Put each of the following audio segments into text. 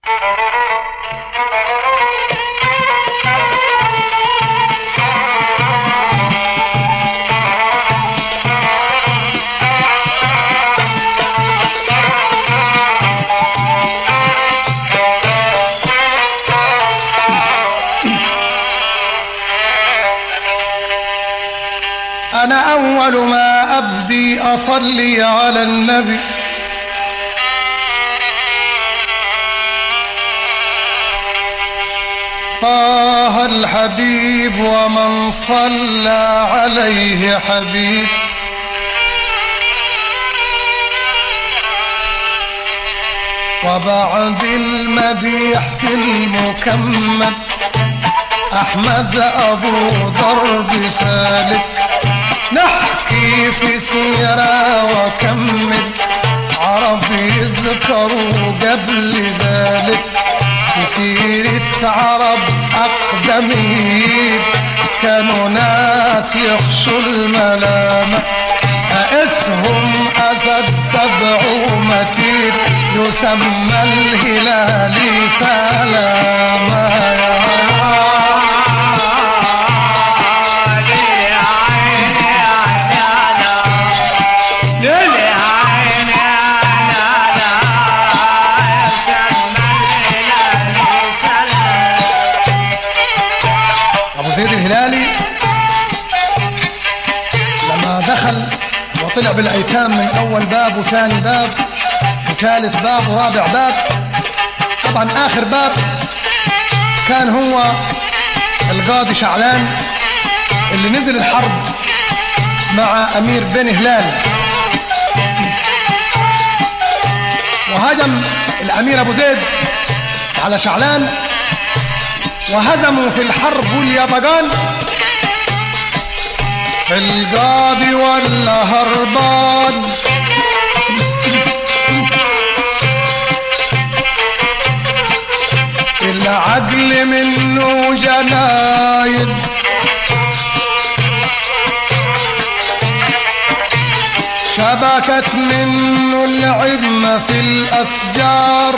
أنا أول ما أبدي أصلي على النبي طه الحبيب ومن صلى عليه حبيب وبعد المديح في المكمل أحمد أبو ضرب سالك نحكي في سيرة وكمل عرب يذكروا قبل ذلك وسيرة عرب أقدمين كانوا ناس يخشوا الملامة اسهم أسد سبع متين يسمى الهلال سلامة أبو زيد الهلالي لما دخل وطلع بالأيتام من أول باب وثاني باب وثالث باب ورابع باب طبعا آخر باب كان هو القاضي شعلان اللي نزل الحرب مع أمير بن هلال وهجم الأمير أبو زيد على شعلان وهزموا في الحرب واليابقان في القاضي ولا هربان العقل منه جناين شبكت منه العظم في الأسجار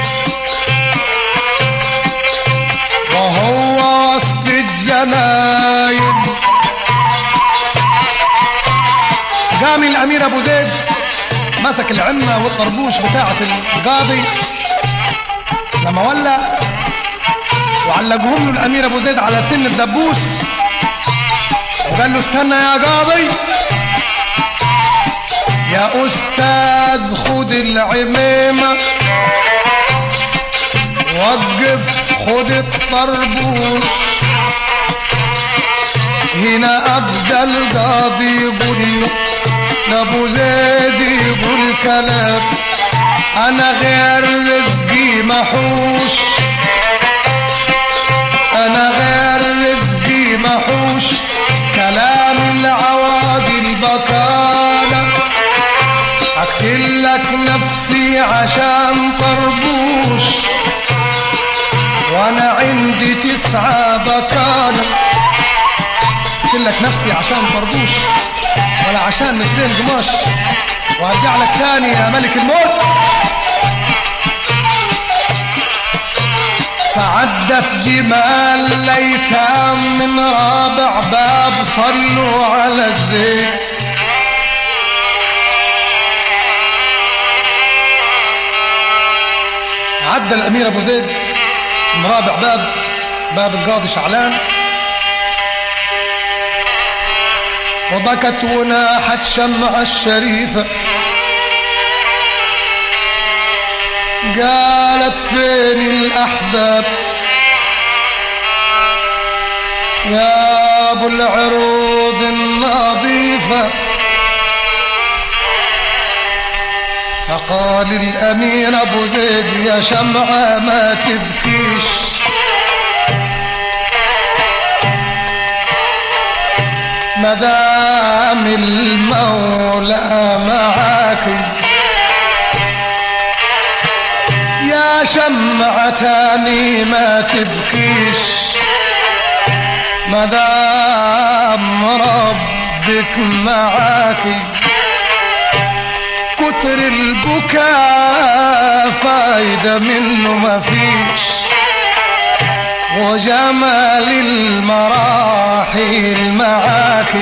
وهو وسط الجناين قام الأمير أبو زيد مسك العمة والطربوش بتاعة القاضي لما ولى وعلقهم له الأمير أبو زيد على سن الدبوس وقال له استنى يا قاضي يا أستاذ خد العميمة وقف خد الطربوش هنا أبدأ القاضي يقول له لأبو زيد يقول كلام أنا غير رزقي محوش أنا غير رزقي محوش كلام العوازي البكالة أقتل لك نفسي عشان طربوش وأنا عندي تسعة بكالة أقتل لك نفسي عشان طربوش ولا عشان مترين قماش وارجع لك تاني يا ملك الموت فعدت جمال الايتام من رابع باب صلوا على الزين عدى الامير ابو زيد من رابع باب باب القاضي شعلان وبكت وناحت شمعة الشريفة قالت فين الأحباب يا أبو العروض النظيفة فقال الأمير أبو زيد يا شمعة ما تبكيش مدام المولى معاك يا شمعة تاني ما تبكيش مدام ربك معاك كنت كتر البكاء فايدة منه مفيش وجمال المراحل معاكي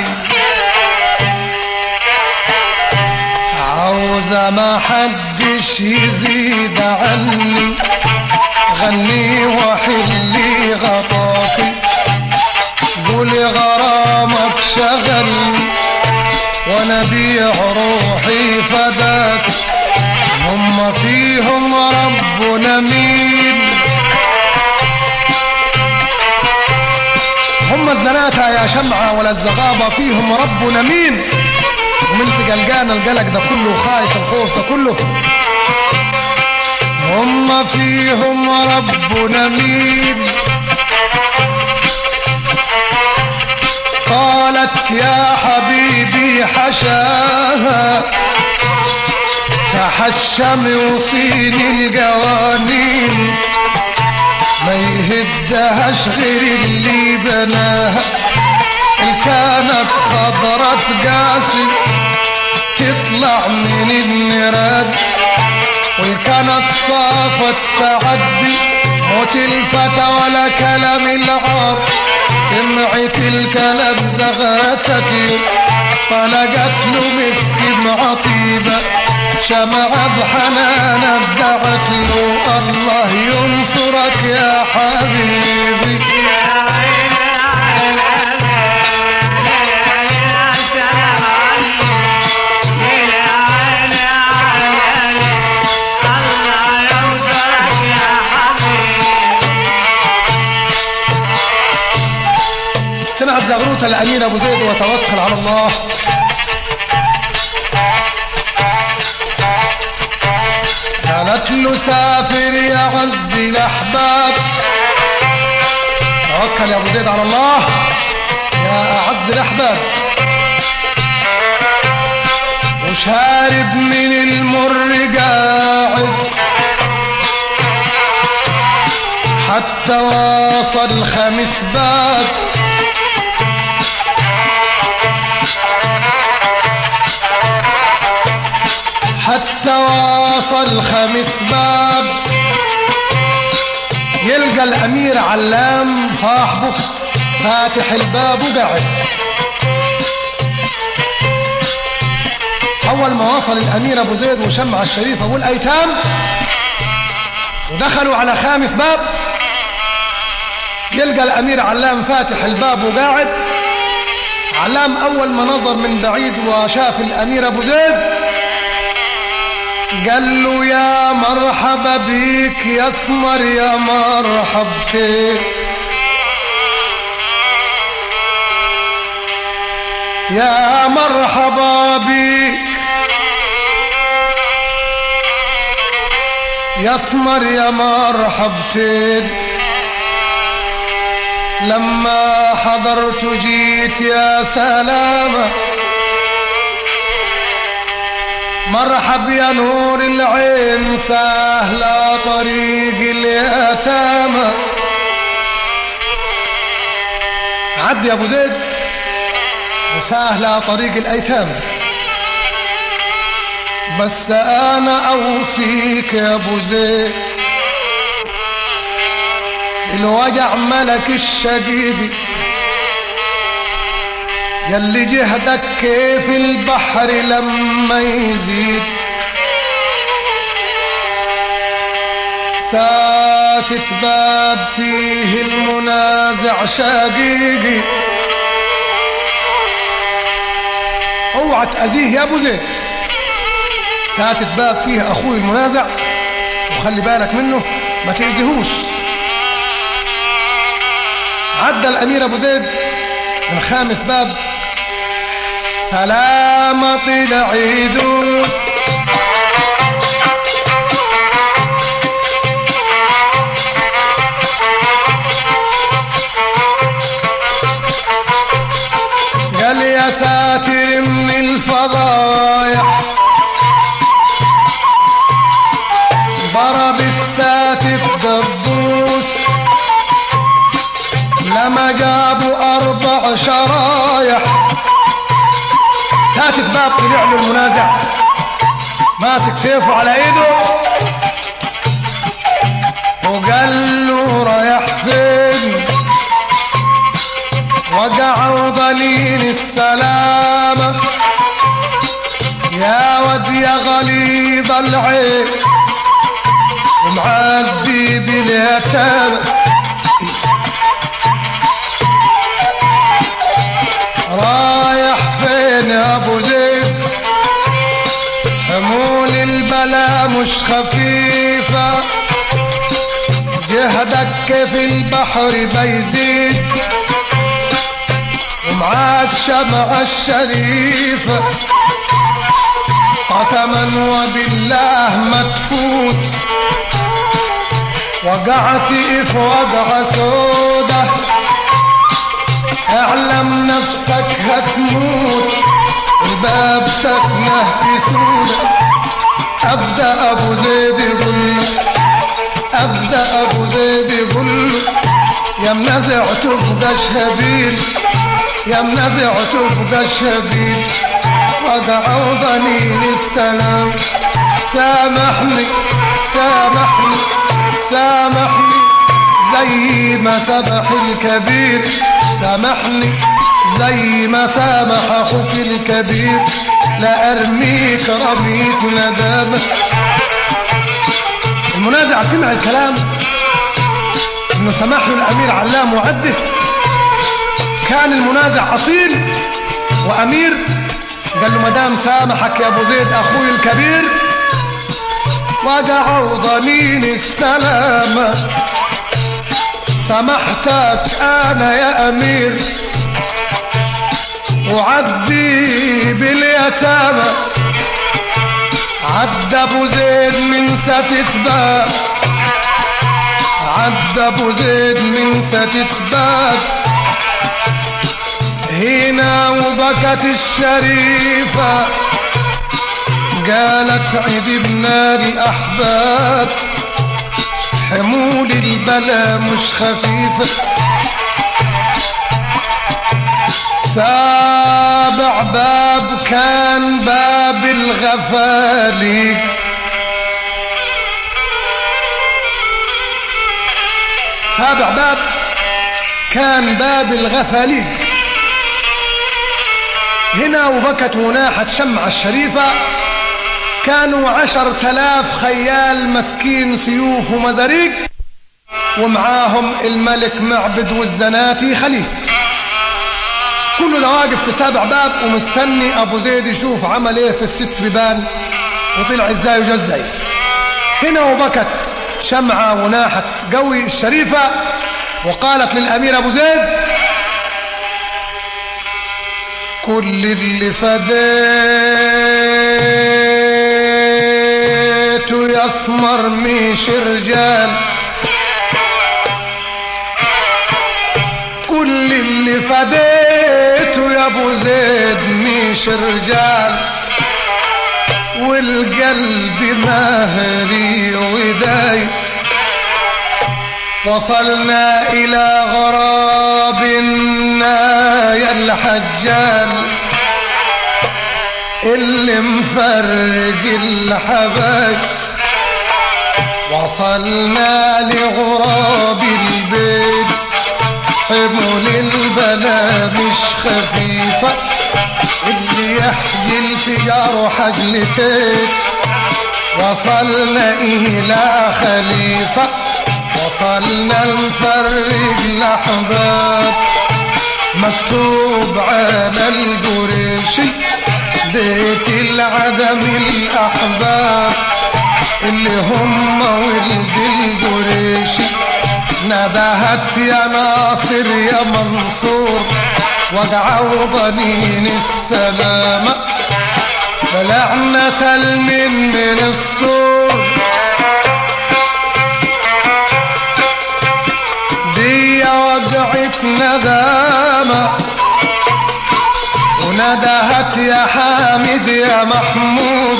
عاوزة ما حدش يزيد عني غني وحلي غطاكي قولي غرامك شغلني وانا بيع روحي فداك هم فيهم ربنا مين هم الزناتة يا شمعة ولا الزغابة فيهم ربنا مين ومنت قلقان القلق ده كله خايف الخوف ده كله هم فيهم ربنا مين قالت يا حبيبي حشاها تحشم وصيني القوانين ما يهدهاش غير اللي بناها اللي كانت خضرة قاسي تطلع من النراد واللي كانت صافت تعدي موت الفتى ولا كلام العار سمعت الكلام زغرتك له طلقت له مسك معطيبة شمع بحنان ابدعت له الله ينصرك يا حبيبي سمع الزغروطة الأمير أبو زيد وتوكل على الله قالت له سافر يا عز الأحباب توكل يا أبو زيد على الله يا أعز الأحباب وشارب من المر قاعد حتى واصل خمس باب حتى واصل خمس باب يلقى الأمير علام صاحبه فاتح الباب وقاعد أول ما وصل الأمير أبو زيد وشمع الشريفة والأيتام ودخلوا على خامس باب يلقى الأمير علام فاتح الباب وقاعد علام أول ما نظر من بعيد وشاف الأمير أبو زيد قال له يا مرحبا بيك يا اسمر يا مرحبتي يا مرحبا بيك يا اسمر يا مرحبتين لما حضرت جيت يا سلامه مرحب يا نور العين سهلة طريق اليتامى عد يا ابو زيد وسهلة طريق الايتام بس انا اوصيك يا ابو زيد الوجع ملك الشديد يلي جهدك كيف البحر لما يزيد ساتت باب فيه المنازع شقيقي اوعى تأذيه يا ابو زيد ساتت باب فيه اخوي المنازع وخلي بالك منه ما تأذيهوش عدى الامير ابو زيد من خامس باب سلامة طلع يدوس قال يا ساتر من الفضايح ضرب الساتر دبوس لما جابوا أربع شرايح ساتت باب طلع له المنازع ماسك سيفه على ايده وقال له رايح فين وقع وضليل السلامة يا ود يا غليظ العين ومعدي باليتامى رايح فين يا ابو زيد حمول البلا مش خفيفة جهدك في البحر بيزيد ومعاك شمع الشريفة قسما وبالله ما تفوت وقعت في وقعة سودة اعلم نفسك هتموت الباب سكنه يسودة ابدا ابو زيد يقول له ابدا ابو زيد يقول له يا منزع تبقى شهبيل يا منزع تبقى شهبيل وقع وضنين السلام سامحني سامحني سامحني زي ما سمح الكبير سامحني زي ما سامح اخوك الكبير لا ارميك رميك ندامة المنازع سمع الكلام انه سمح له الامير علام وعده كان المنازع اصيل وامير قال له مدام سامحك يا ابو زيد اخوي الكبير وقع ضنين السلامة سمحتك انا يا امير وعدي باليتامى عد ابو زيد من ستة باب عد ابو زيد من ستة باب هنا وبكت الشريفة قالت عذبنا الأحباب حمول البلا مش خفيفة سابع باب كان باب الغفالي سابع باب كان باب الغفاليق هنا وبكت وناحت شمعة الشريفة كانوا عشر تلاف خيال مسكين سيوف ومزاريق ومعاهم الملك معبد والزناتي خليفة كله ده واقف في سابع باب ومستني ابو زيد يشوف عمل ايه في الست بيبان وطلع ازاي وجا ازاي هنا وبكت شمعة وناحت قوي الشريفة وقالت للامير ابو زيد كل اللي فديته يسمر مش رجال كل اللي فديته يا ابو زيد مش رجال والقلب مهري وداي وصلنا إلى غراب يا الحجال اللي مفرق الحبايب وصلنا لغراب البيت حمل البلا مش خفيفة اللي يحيي الفجار حجلتين وصلنا إلى خليفة وصلنا نفرق الأحباب مكتوب على القريشي بيت العدم الأحباب اللي هم ولد القريشي ندهت يا ناصر يا منصور وقعوا ضنين السلامة طلعنا سلم من السور دي وقعت ندامة وندهت يا حامد يا محمود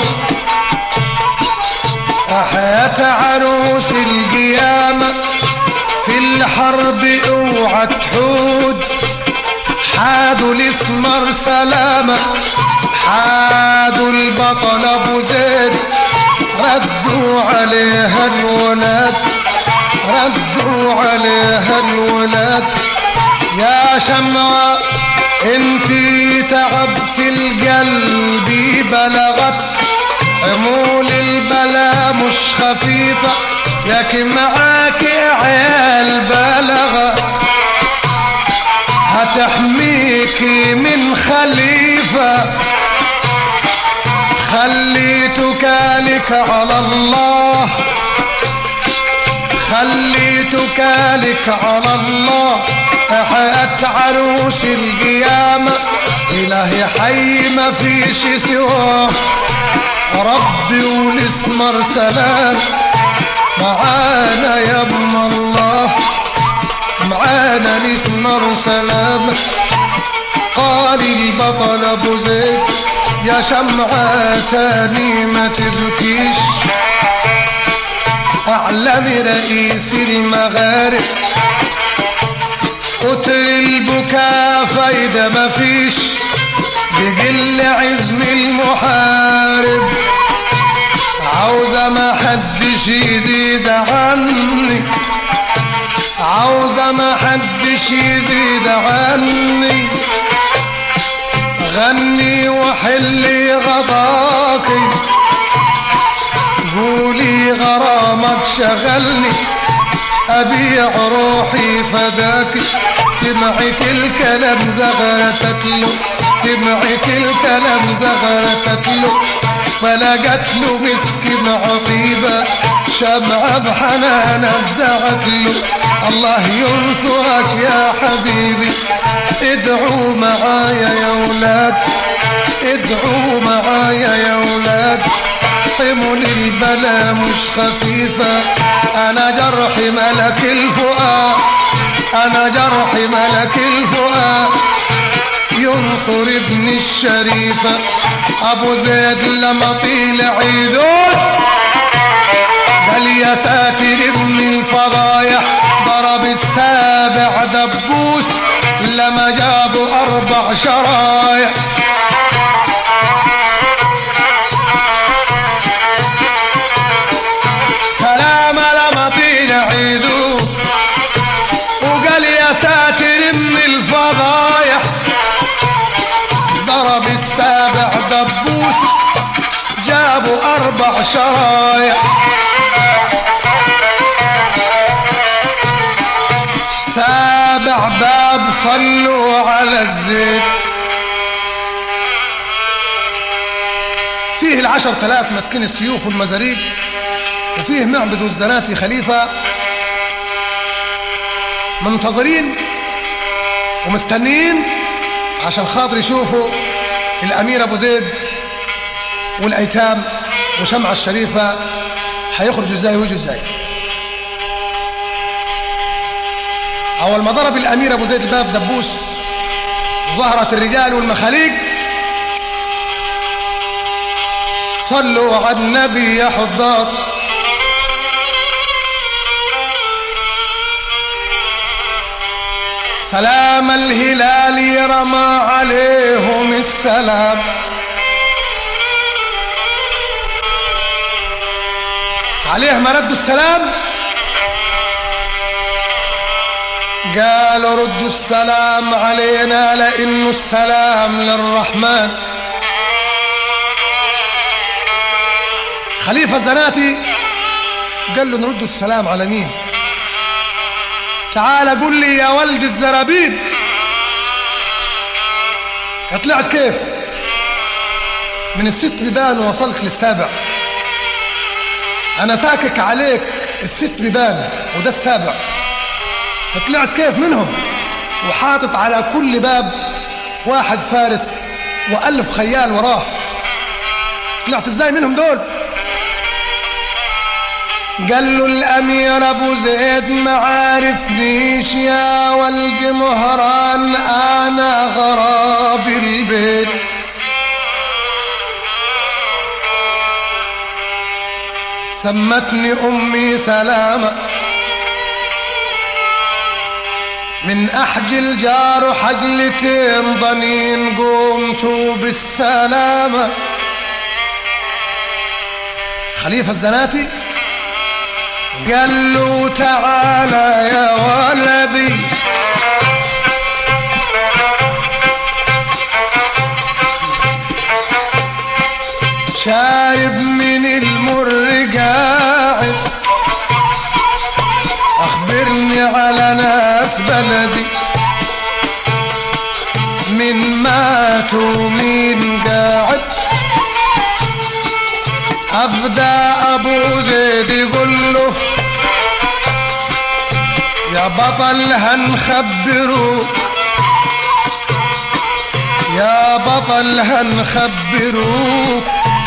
أحيت عروس القيامة في الحرب اوعى تحود حادوا الاسمر سلامة حادوا البطل ابو زيد ردوا عليها الولاد ردوا عليها الولاد يا شمعة انتي تعبت القلب بلغت حمول البلا مش خفيفة ياك معاك عيال بلغت هتحميك من خليفة خليتك لك على الله خليتك لك على الله حياة عروس القيامة إلهي حي ما فيش سواه ربي والاسمر سلام معانا يا ابن الله معانا الاسمر سلام قال البطل ابو زيد يا شمعة تاني ما تبكيش اعلمي رئيس المغارب قتل البكاء فايدة مفيش بقل عزم المحارب عاوزة ما حدش يزيد عني عاوزة ما حدش يزيد عني غني وحلي غضاكي قولي غرامك شغلني أبيع روحي فداك سمعت الكلام زغرتت له سمعت الكلام زغرتت له فلقت له مسك معطيبة شمعة بحنان ادعت له الله ينصرك يا حبيبي ادعوا معايا يا ولاد ادعوا معايا يا ولاد حمل البلا مش خفيفة أنا جرح ملك الفؤاد أنا جرح ملك الفؤاد ينصر ابن الشريفة أبو زيد لما طيل عيدوس قال يا ساتر ابن الفضايح ضرب السابع دبوس لما جابوا أربع شرايح سلام لما طيل عيدوس وقال يا ساتر ابن الفضايح ضرب السابع دبوس جابوا أربع شرايح سابع باب صلوا على الزيت فيه العشر تلاف مسكين السيوف والمزاريب وفيه معبد الزناتي خليفة منتظرين ومستنين عشان خاطر يشوفوا الأمير أبو زيد والأيتام وشمعة الشريفة هيخرجوا ازاي ويجوا ازاي أول ما ضرب الأمير أبو زيد الباب دبوس ظهرت الرجال والمخاليق صلوا على النبي يا حضار سلام الهلال رمى عليهم السلام عليه ما ردوا السلام قالوا ردوا السلام علينا لأنه السلام للرحمن خليفة زناتي قال له نرد السلام على مين تعال قل لي يا ولد الزرابين طلعت كيف من الست بيبان ووصلت للسابع انا ساكك عليك الست بيبان وده السابع طلعت كيف منهم وحاطط على كل باب واحد فارس وألف خيال وراه طلعت ازاي منهم دول قال له الامير ابو زيد ما عارفنيش يا ولد مهران انا غراب البيت سمتني امي سلامه من أحج الجار حجلتين ضنين قومتوا بالسلامة خليفة الزناتي قال له تعالى يا ولدي شايب من المر قاعد اخبرني على ناس بلدي من مات ومين قاعد ابدا ابو زيد يقول له يا بطل هنخبروك يا بطل هنخبروك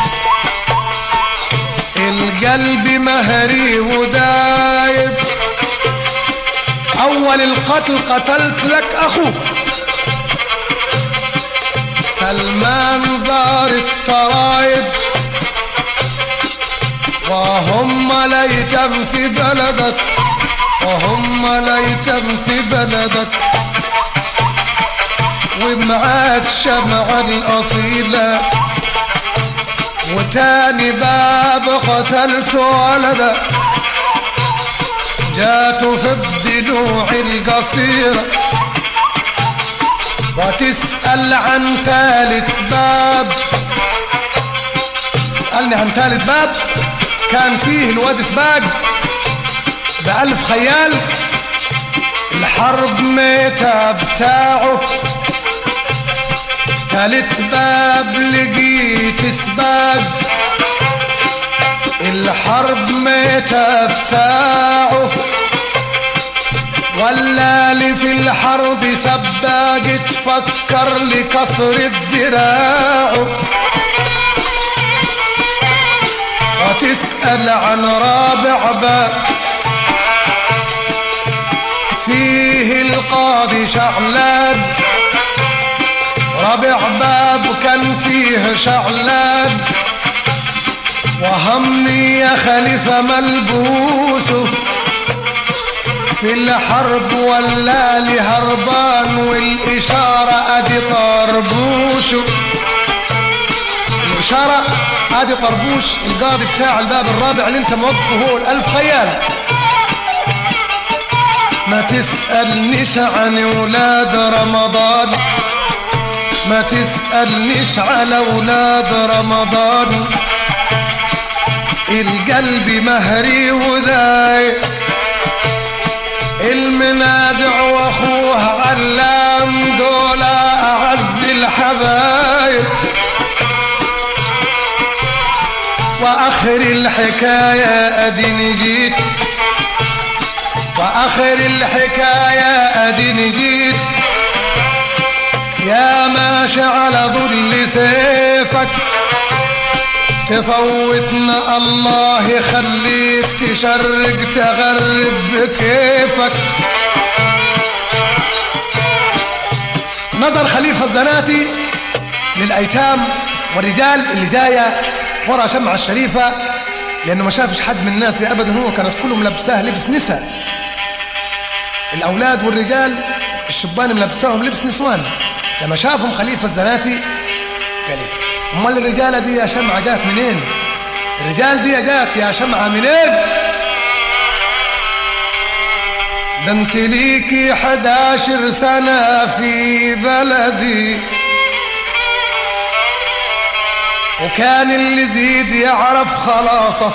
القلب مهري ودايب اول القتل قتلت لك اخوك سلمان زار الترايب وهم ليتم في بلدك وهم ليتم في بلدك ومعاك شمع الأصيلة وتاني باب قتلت ولدا جات في الضلوع القصيرة وتسأل عن ثالث باب اسألني عن ثالث باب كان فيه الواد سباق بألف خيال الحرب ميتة بتاعه تالت باب لقيت سباق الحرب ميتة بتاعه ولا لي في الحرب سباق تفكر لكسر الدراع وتسأل عن رابع باب فيه القاضي شعلان رابع باب كان فيه شعلان وهمني يا خليفة ملبوسه في الحرب ولا لي هربان والإشارة أدي طربوشه الإشارة أدي طربوش القاضي بتاع الباب الرابع اللي انت موظفه هو الألف خيال ما تسألنيش عن ولاد رمضان ما تسألنيش على ولاد رمضان القلب مهري وذاي المنازع واخوه علام دول اعز الحبايب واخر الحكايه اديني جيت واخر الحكايه اديني جيت يا ماشي على ظل سيفك تفوتنا الله يخليك تشرق تغرب بكيفك نظر خليفة الزناتي للأيتام والرجال اللي جاية ورا شمعة الشريفة لأنه ما شافش حد من الناس دي أبدا هو كانت كلهم لبساه لبس نساء الأولاد والرجال الشبان ملبساهم لبس نسوان لما شافهم خليفة الزناتي قالت امال الرجالة دي يا شمعة جات منين الرجال دي جات يا شمعة منين ده انت ليكي حداشر سنة في بلدي وكان اللي زيد يعرف خلاصه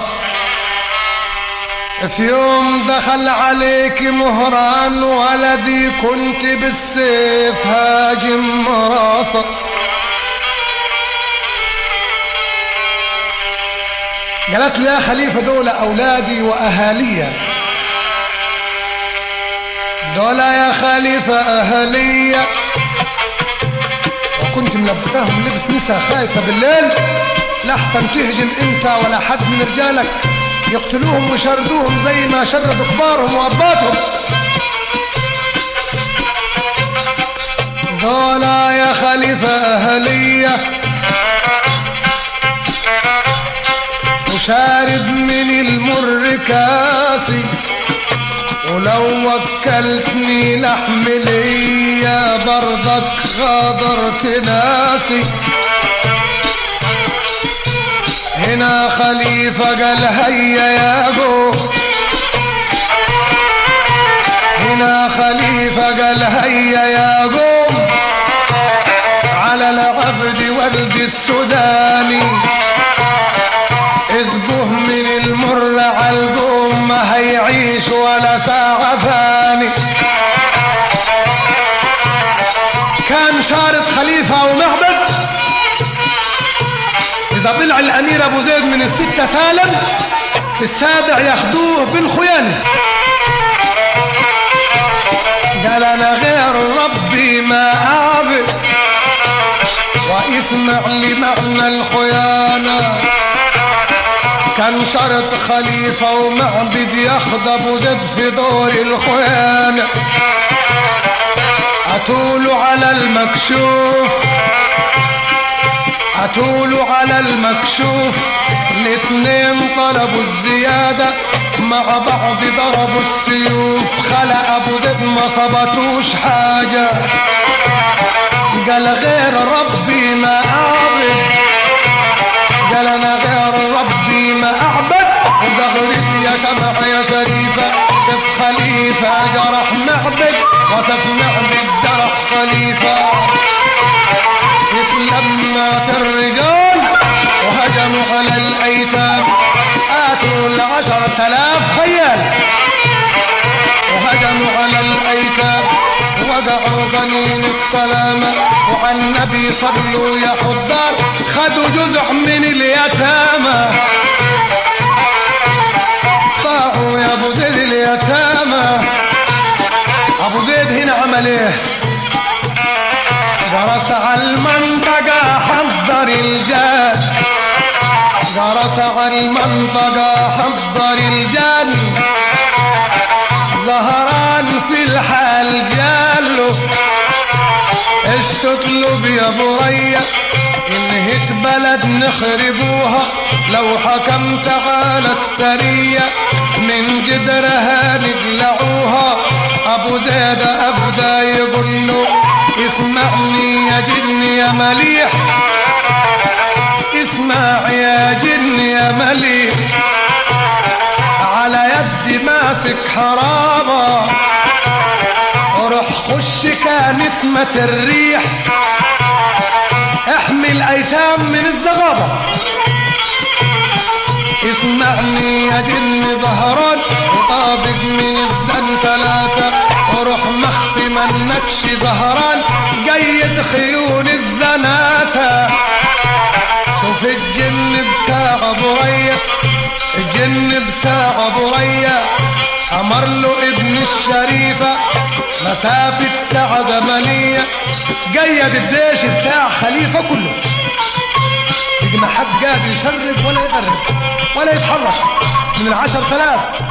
في يوم دخل عليك مهران ولدي كنت بالسيف هاجم راسه قالت له يا خليفة دول أولادي وأهالية دول يا خليفة أهالية وكنت ملبساهم لبس نساء خايفة بالليل لحسن تهجم انت ولا حد من رجالك يقتلوهم ويشردوهم زي ما شردوا كبارهم وأباتهم دول يا خليفة أهلية وشارب من المر كاسي ولو وكلتني لحم ليا برضك غادر تناسي هنا خليفة قال هيا يا جو هنا خليفة قال هيا يا قوم على العبد ولد السوداني اسقوه من المر على القوم ما هيعيش ولا ساعة ثاني كان شارط خليفة ومعبد إذا طلع الأمير أبو زيد من الستة سالم في السابع ياخدوه بالخيانة قال أنا غير ربي ما أعبد واسمع لمعنى الخيانة كان شرط خليفة ومعبد ياخد أبو زيد في دور الخيانة أطول على المكشوف أطول على المكشوف الاتنين طلبوا الزيادة مع بعض ضربوا السيوف خلق أبو زيد ما صبتوش حاجة قال غير ربي ما أعبد قال أنا غير ربي ما أعبد وزغرت يا شمع يا شريفة سف خليفة جرح معبد وسف معبد جرح خليفة اتلمت الرجال وهجموا على الأيتام آتوا العشر تلاف خيال وهجموا على الأيتام وقعوا غنين السلامة وعلى النبي صلوا يا حضار خدوا جزء من اليتامى طاعوا يا ابو زيد اليتامى ابو زيد هنا عمل ايه جرس على المنطقة حضر الجاد جرس على المنطقة حضر الجاد زهران في الحال جاله ايش تطلب يا برية انهت بلد نخربوها لو حكمت على السرية من جدرها نقلعوها ابو زيد ابدا يقول له اسمعني يا جن يا مليح اسمع يا جن يا مليح على يدي ماسك حرابة روح خش كنسمة الريح احمي الايتام من الزغابة اسمعني يا جن زهران وطابق من الزن ثلاثة وروح مخفي منكش زهران قيد خيول الزناتة شوف الجن بتاع برية الجن بتاع برية أمر له ابن الشريفة مسافة ساعة زمنية قيد الجيش بتاع خليفة كله يجي ما حد قادر يشرب ولا يقرب ولا يتحرك من العشر ثلاث